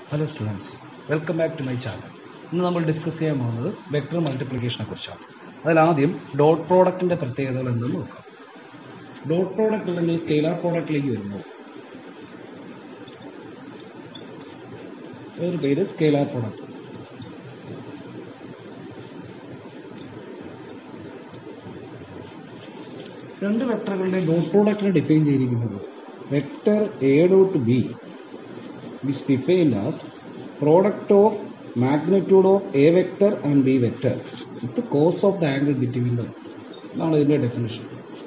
Hello students welcome back to my channel ഇന്ന് നമ്മൾ discuss ചെയ്യാൻ പോകുന്നത് വെക്ടർ മൾട്ടിപ്ലിക്കേഷനെ കുറിച്ചാണ് അതിലാദ്യം ഡോട്ട് പ്രോഡക്റ്റിൻ്റെ പ്രത്യേകതകൾ എന്തെന്ന് നോക്കാം ഡോട്ട് പ്രോഡക്റ്റ് അല്ലെങ്കിൽ സ്കെയിലാർ പ്രോഡക്റ്റിലേക്ക് വരുമ്പോൾ ഒരു പേര് സ്കെയിലാർ പ്രോഡക്റ്റ് രണ്ട് വെക്ടറുകളുടെ ഡോട്ട് പ്രോഡക്റ്റിനെ ഡിഫൈൻ ചെയ്തിരിക്കുന്നത് vector A dot B is defined as product of magnitude of a vector and b vector with the cos of the angle between them ഇതാണ് ഇതിൻ്റെ ഡെഫിനിഷൻ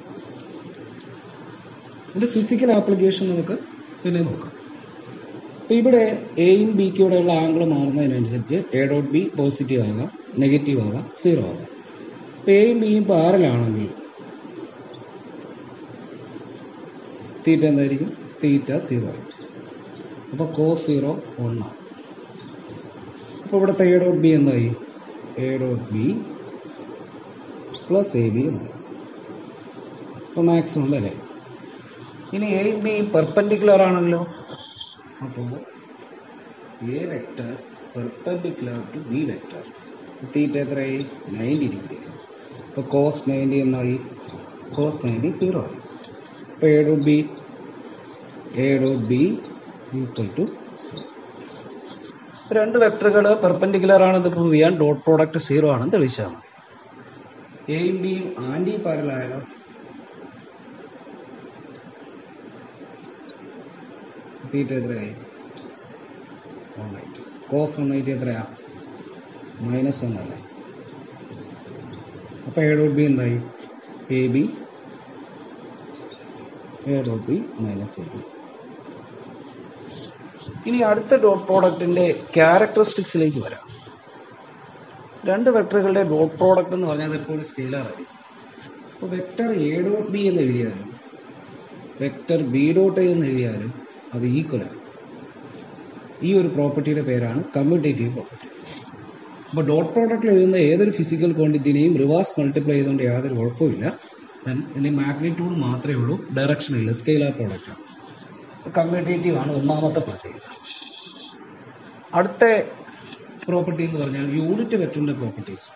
ഇതിൻ്റെ ഫിസിക്കൽ ആപ്ലിക്കേഷൻ നമുക്ക് പിന്നെ നോക്കാം അപ്പോൾ ഇവിടെ എയും ബിക്കും ഇവിടെയുള്ള ആംഗിൾ മാറുന്നതിനനുസരിച്ച് എ ഡോട്ട് ബി പോസിറ്റീവ് ആകാം നെഗറ്റീവ് ആകാം സീറോ ആകാം അപ്പോൾ എയും ബിയും പാരലാണെങ്കിൽ തീറ്റ എന്തായിരിക്കും തീറ്റ സീറോ ആയിരിക്കും അപ്പോൾ കോസ് സീറോ ഒന്നാണ് അപ്പോൾ ഇവിടുത്തെ എ ഡോട്ട് ബി എന്തായി A dot B plus A B എന്നായി അപ്പോൾ മാക്സിമം അല്ലേ ഇനി എ ബി പെർപ്പൻഡിക്കുലർ ആണല്ലോ അപ്പോൾ A vector perpendicular to B vector theta എത്രയായി നയൻറ്റി ഡിഗ്രി അപ്പോൾ കോസ് നയൻറ്റി എന്നായി കോസ് നയൻറ്റി സീറോ ആയി അപ്പോൾ A dot B A dot B equal to രണ്ട് വെക്ടറുകൾ പെർപെൻഡിക്കുലർ ആണെന്ന് പ്രൂവ് ചെയ്യാൻ ഡോട്ട് പ്രോഡക്റ്റ് സീറോ ആണെന്ന് തെളിയിച്ചാൽ മതി എയും ബിയും ആന്റി പാരലായാലോ തീറ്റ എത്രയായി one eight cos one eight എത്രയാ മൈനസ് ഒന്നല്ലേ അപ്പോൾ എ ഡോട്ട് ബി എന്തായി A B A dot B minus A B ഇനി അടുത്ത ഡോട്ട് പ്രോഡക്റ്റിന്റെ ക്യാരക്ടറിസ്റ്റിക്സിലേക്ക് വരാം രണ്ട് വെക്ടറുകളുടെ ഡോട്ട് പ്രോഡക്റ്റ് എന്ന് പറഞ്ഞാൽ എപ്പോഴും സ്കെയിലർ ആയിരിക്കും അപ്പോൾ വെക്ടർ എ ഡോട്ട് ബി എന്ന് എഴുതിയാലും വെക്ടർ ബി ഡോട്ട് എ എന്ന് എഴുതിയാലും അത് ഈക്വലാണ് ഈ ഒരു പ്രോപ്പർട്ടിയുടെ പേരാണ് കമ്മ്യൂട്ടേറ്റീവ് പ്രോപ്പർട്ടി അപ്പോൾ ഡോട്ട് പ്രോഡക്റ്റിൽ എഴുതുന്ന ഏതൊരു ഫിസിക്കൽ ക്വാണ്ടിറ്റിനെയും റിവേഴ്സ് മൾട്ടിപ്ലൈ ചെയ്തുകൊണ്ട് യാതൊരു കുഴപ്പമില്ല ഇതിൻ്റെ മാഗ്നിറ്റ്യൂഡ് മാത്രമേ ഉള്ളൂ ഡയറക്ഷൻ ഇല്ല സ്കെയിലർ പ്രോഡക്റ്റാണ് കമ്മ്യൂട്ടേറ്റീവ് ആണ് ഒന്നാമത്തെ പ്രത്യേകത അടുത്ത പ്രോപ്പർട്ടി എന്ന് പറഞ്ഞാൽ യൂണിറ്റ് വെക്ടറിന്റെ പ്രോപ്പർട്ടീസ്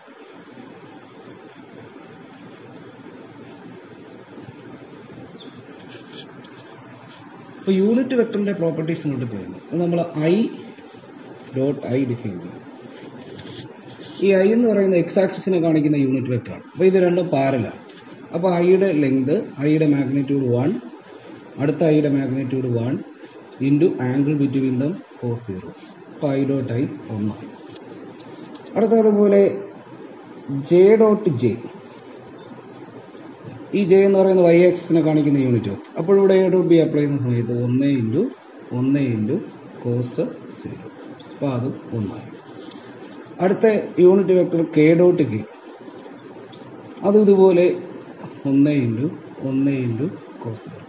ഇപ്പോൾ യൂണിറ്റ് വെക്ടറിന്റെ പ്രോപ്പർട്ടീസ് ഇങ്ങോട്ട് പോകുന്നു നമ്മൾ ഐ ഡോട്ട് ഐ ഡിഫൈൻ ചെയ്യും ഈ ഐ എന്ന് പറയുന്ന എക്സ് ആക്സിസിനെ കാണിക്കുന്ന യൂണിറ്റ് വെക്ടറാണ് അപ്പോൾ ഇത് രണ്ടും പാരലാണ് അപ്പോൾ ഐയുടെ ലെങ്ത് ഐയുടെ മാഗ്നിറ്റ്യൂഡ് വൺ അടുത്ത ഐയുടെ magnitude one into angle between them cos zero അപ്പോൾ ഐ ഡോട്ട് ഐ ഒന്നാണ് അടുത്തതുപോലെ ജെ ഡോട്ട് ജെ ഈ ജെ എന്ന് പറയുന്ന വൈ ആക്സിനെ കാണിക്കുന്ന യൂണിറ്റ് അപ്പോൾ ഇവിടെ എ ഡോട്ട് ബി അപ്ലൈ ചെയ്യുന്ന സമയത്ത് ഒന്ന് ഇൻറ്റു ഒന്ന് ഇൻറ്റു കോസ് സീറോ അപ്പോൾ അതും ഒന്നായി അടുത്ത unit vector K dot K അതും ഇതുപോലെ ഒന്ന് ഇൻറ്റു ഒന്ന് into cos zero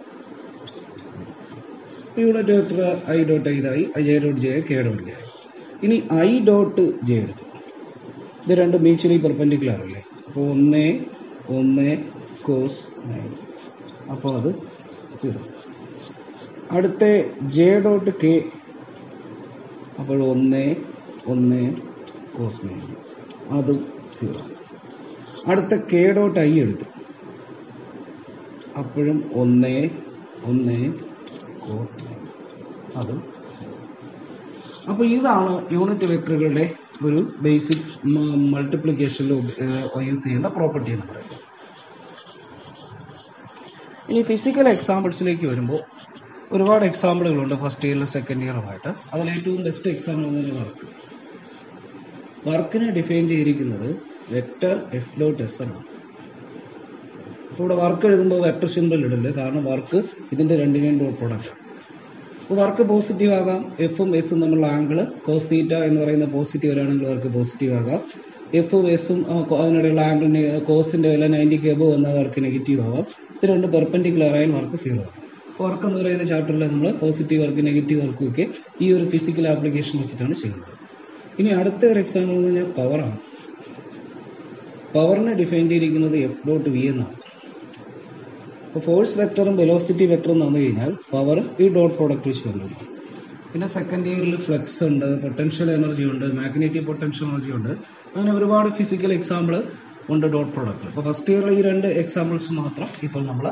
unit vector I dot I ഇതായി J dot J K dot J ഇനി ഐ ഡോട്ട് ജെ എടുത്തു ഇത് രണ്ടും മ്യൂച്വലി പെർപെൻഡിക്കുലർ അല്ലേ അപ്പോൾ ഒന്ന് ഒന്ന് കോസ് നയൻ അപ്പോൾ അത് സീറോ അടുത്ത ജെ ഡോട്ട് കെ അപ്പോൾ ഒന്ന് ഒന്ന് കോസ് നയൻ അതും സീറോ അടുത്ത കെ ഡോട്ട് ഐ എടുത്തു അപ്പോഴും ഒന്ന് ഒന്ന് കോസ് അതും അപ്പോൾ ഇതാണ് യൂണിറ്റ് വെക്ടറുകളുടെ ഒരു ബേസിക് മൾട്ടിപ്ലിക്കേഷനിൽ യൂസ് ചെയ്യേണ്ട പ്രോപ്പർട്ടി എന്ന് പറയുന്നത് ഇനി ഫിസിക്കൽ എക്സാമ്പിൾസിലേക്ക് വരുമ്പോൾ ഒരുപാട് എക്സാമ്പിളുകളുണ്ട് ഫസ്റ്റ് ഇയറിലും സെക്കൻഡ് ഇയറുമായിട്ട് അതിൽ ഏറ്റവും ബെസ്റ്റ് എക്സാമ്പിൾ എന്ന് വർക്ക് വർക്കിനെ ഡിഫൈൻ ചെയ്തിരിക്കുന്നത് വെക്ടർ എഫ് ഡോട്ട് എസ് ആണ് അപ്പോൾ ഇവിടെ വർക്ക് എഴുതുമ്പോൾ വെക്ടർ സിമ്പിൾ ഇടില്ല കാരണം വർക്ക് ഇതിൻ്റെ രണ്ടിനെയും ഡോട്ട് പ്രോഡക്റ്റ് അപ്പോൾ വർക്ക് പോസിറ്റീവ് ആകാം എഫും എസും തമ്മിലുള്ള ആംഗിൾ കോസ് തീറ്റ എന്ന് പറയുന്ന പോസിറ്റീവ് വരാണെങ്കിൽ വർക്ക് പോസിറ്റീവ് ആകാം എഫും എസും അതിനിടയിലുള്ള ആംഗിളിന് കോസിൻ്റെ വില നയൻറ്റിക്ക് എബോ വന്ന വർക്ക് നെഗറ്റീവ് ആവാം ഇത് രണ്ട് പെർപെൻഡിക്കുലർ ആയാൽ വർക്ക് സീറോ ആകും വർക്ക് എന്ന് പറയുന്ന ചാപ്റ്ററിൽ നമ്മൾ പോസിറ്റീവ് വർക്ക് നെഗറ്റീവ് വർക്കും ഒക്കെ ഈ ഒരു ഫിസിക്കൽ ആപ്ലിക്കേഷൻ വെച്ചിട്ടാണ് ചെയ്യുന്നത് ഇനി അടുത്ത ഒരു എക്സാമ്പിൾ എന്ന് പറഞ്ഞാൽ പവറാണ് പവറിനെ ഡിഫൈൻ ചെയ്തിരിക്കുന്നത് എഫ് ഡോട്ട് വി എന്നാണ് അപ്പോൾ ഫോഴ്സ് വെക്ടറും വെലോസിറ്റി വെക്ടറും തന്നു കഴിഞ്ഞാൽ പവർ ഈ ഡോട്ട് പ്രോഡക്റ്റ് വെച്ച് കണ്ടുപിടിക്കും പിന്നെ സെക്കൻഡ് ഇയറിൽ ഫ്ലക്സ് ഉണ്ട് പൊട്ടൻഷ്യൽ എനർജി ഉണ്ട് മാഗ്നറ്റിക് പൊട്ടൻഷ്യൽ എനർജി ഉണ്ട് അങ്ങനെ ഒരുപാട് ഫിസിക്കൽ എക്സാമ്പിൾ ഉണ്ട് ഡോട്ട് പ്രോഡക്റ്റ് അപ്പോൾ ഫസ്റ്റ് ഇയറിൽ ഈ രണ്ട് എക്സാമ്പിൾസ് മാത്രം ഇപ്പോൾ നമ്മൾ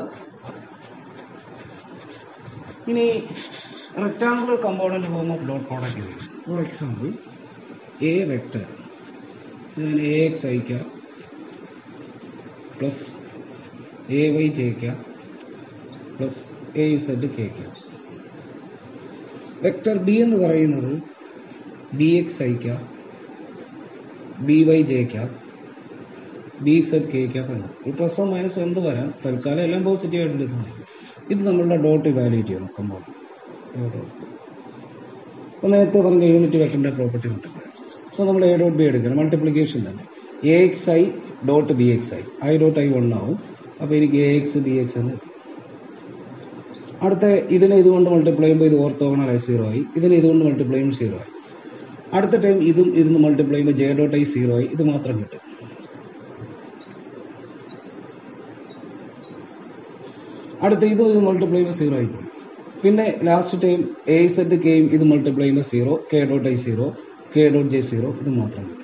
ഇനി rectangular component form of dot product വരും ഫോർ എക്സാമ്പിൾ എ വെക്ടർ ഇതിന് A X I cap plus A Y J cap plus A Z K cap vector B എന്ന് പറയുന്നത് B X I cap B Y J cap B Z K cap എന്ന് ഈ plus minus എന്ത് വരാം തൽക്കാലം എല്ലാം പോസിറ്റീവ് ആയിട്ട് എടുക്കുന്നത് ഇത് നമ്മളുടെ ഡോട്ട് ഇവാലുവേറ്റ് ചെയ്യണം കമ്പോണ്ട് അപ്പോൾ നേരത്തെ പറഞ്ഞ യൂണിറ്റ് വെക്ടറിൻ്റെ പ്രോപ്പർട്ടി ഉണ്ട് അപ്പോൾ നമ്മൾ എ ഡോട്ട് ബി എടുക്കണം മൾട്ടിപ്ലിക്കേഷൻ തന്നെ A X I dot B X I I dot I one ആവും അപ്പോൾ എനിക്ക് എ എക്സ് ബി എക്സ് എന്ന് കിട്ടും. അടുത്ത ഇതിനെ ഇതുകൊണ്ട് മൾട്ടിപ്ലൈ ചെയ്യുമ്പോൾ ഇത് ഓർത്തോഗണലായി സീറോ ആയി ഇതിനെ ഇതുകൊണ്ട് മൾട്ടിപ്ലൈ ചെയ്യുമ്പോൾ സീറോ ആയി അടുത്ത ടൈം ഇതും ഇതിന് മൾട്ടിപ്ലൈ ചെയ്യുമ്പോൾ ജെ ഡോട്ട് ഐ സീറോ ആയി ഇത് മാത്രം കിട്ടും അടുത്ത ഇതും ഇത് മൾട്ടിപ്ലൈ ചെയ്യുമ്പോൾ സീറോ ആയി പോകും പിന്നെ ലാസ്റ്റ് ടൈം എ സെറ്റ് കെയും ഇത് മൾട്ടിപ്ലൈ ചെയ്യുമ്പോൾ zero K dot I zero K dot J zero ഇത് മാത്രം കിട്ടും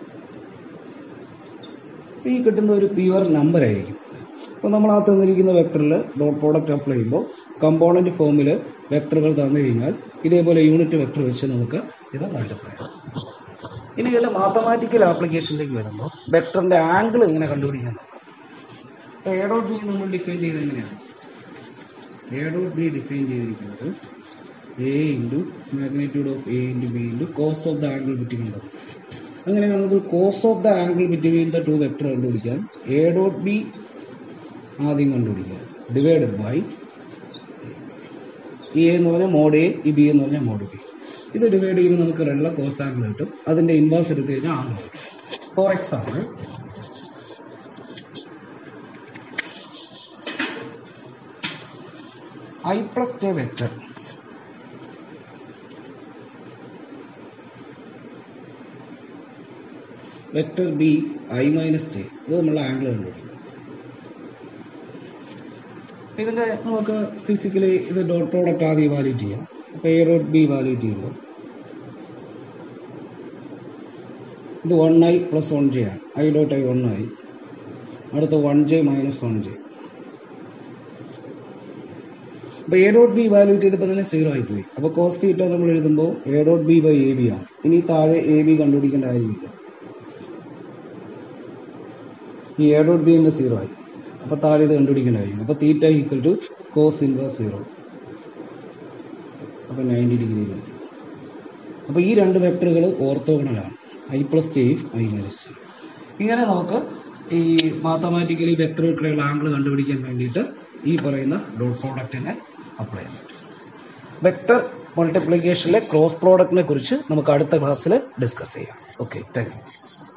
അപ്പൊ ഈ കിട്ടുന്ന ഒരു പ്യുവർ നമ്പർ ആയിരിക്കും അപ്പോൾ നമ്മൾ ആ തന്നിരിക്കുന്ന വെക്ടറിൽ ഡോട്ട് പ്രോഡക്റ്റ് അപ്ലൈ ചെയ്യുമ്പോൾ കമ്പോണന്റ് ഫോമിൽ വെക്ടറുകൾ തന്നു കഴിഞ്ഞാൽ ഇതേപോലെ യൂണിറ്റ് വെക്ടർ വെച്ച് നമുക്ക് ഇത് മൾട്ടിപ്ലൈ ചെയ്യാം ഇനി ഇതിലെ മാത്തമാറ്റിക്കൽ ആപ്ലിക്കേഷനിലേക്ക് വരുമ്പോൾ വെക്ടറിന്റെ ആംഗിൾ എങ്ങനെ കണ്ടുപിടിക്കാൻ നോക്കാം അപ്പോൾ എ ഡോട്ട് ബി നമ്മൾ ഡിഫൈൻ ചെയ്ത് എങ്ങനെയാണ് എ ഡോട്ട് ബി ഡിഫൈൻ ചെയ്തിരിക്കുന്നത് A into magnitude of A into B into cos of the angle between the അങ്ങനെയാണെങ്കിൽ cos of the angle between the two vector കണ്ടുപിടിക്കാൻ എ ഡോട്ട് ബി ആദ്യം കണ്ടുപിടിക്കുക divided by ഈ A എന്ന് പറഞ്ഞാൽ mode A ഈ B എന്ന് പറഞ്ഞാൽ മോഡ് ബി ഇത് ഡിവൈഡ് ചെയ്യുമ്പോൾ നമുക്ക് റെള്ള കോസ് ആംഗിൾ കിട്ടും അതിന്റെ ഇൻവേഴ്സ് എടുത്തു കഴിഞ്ഞാൽ ആംഗിൾ കിട്ടും for example I plus J vector vector B I minus J ഇത് നമ്മളുടെ ആംഗിൾ കണ്ടുപിടിക്കും ഇതിന്റെ നമുക്ക് ഫിസിക്കലി ഇത് ഡോട്ട് പ്രോഡക്റ്റ് ആദ്യം ഇവാലുവേറ്റ് ചെയ്യാം അപ്പോൾ എ ഡോട്ട് ബി ഇവാലുവേറ്റ് ചെയ്യുമ്പോൾ ഇത് one I plus one J ആണ് ഐ ഡോട്ട് ഐ വൺ ആയി അടുത്ത one J minus one J അപ്പോൾ എ ഡോട്ട് ബി ഇവാലുവേറ്റ് ചെയ്തപ്പോൾ തന്നെ സീറോ ആയി പോയി അപ്പോൾ കോസ് തീറ്റ നമ്മൾ എഴുതുമ്പോൾ A dot B by A B ആണ് ഇനി താഴെ എ ബി കണ്ടുപിടിക്കേണ്ട കാര്യമില്ല ഈ എ ഡോട്ട് ബി എൻ്റെ സീറോ ആയി അപ്പോൾ താഴെ ഇത് കണ്ടുപിടിക്കേണ്ട കാര്യം അപ്പോൾ theta equal to cos inverse zero അപ്പോൾ നയൻറ്റി ഡിഗ്രി കിട്ടും അപ്പോൾ ഈ രണ്ട് വെക്ടറുകൾ ഓർത്തോഗണലാണ് ഐ പ്ലസ് ടെയും ഐ മൈനസ് ഇങ്ങനെ നമുക്ക് ഈ മാത്തമാറ്റിക്കലി വെക്ടറുകൾക്കുള്ള ആംഗിൾ കണ്ടുപിടിക്കാൻ വേണ്ടിയിട്ട് ഈ പറയുന്ന ഡോട്ട് പ്രോഡക്റ്റിനെ അപ്ലൈ ചെയ്യാൻ പറ്റും വെക്ടർ മൾട്ടിപ്ലിക്കേഷനിലെ ക്രോസ് പ്രോഡക്റ്റിനെ കുറിച്ച് നമുക്ക് അടുത്ത ക്ലാസ്സിൽ ഡിസ്കസ് ചെയ്യാം ഓക്കെ താങ്ക് യു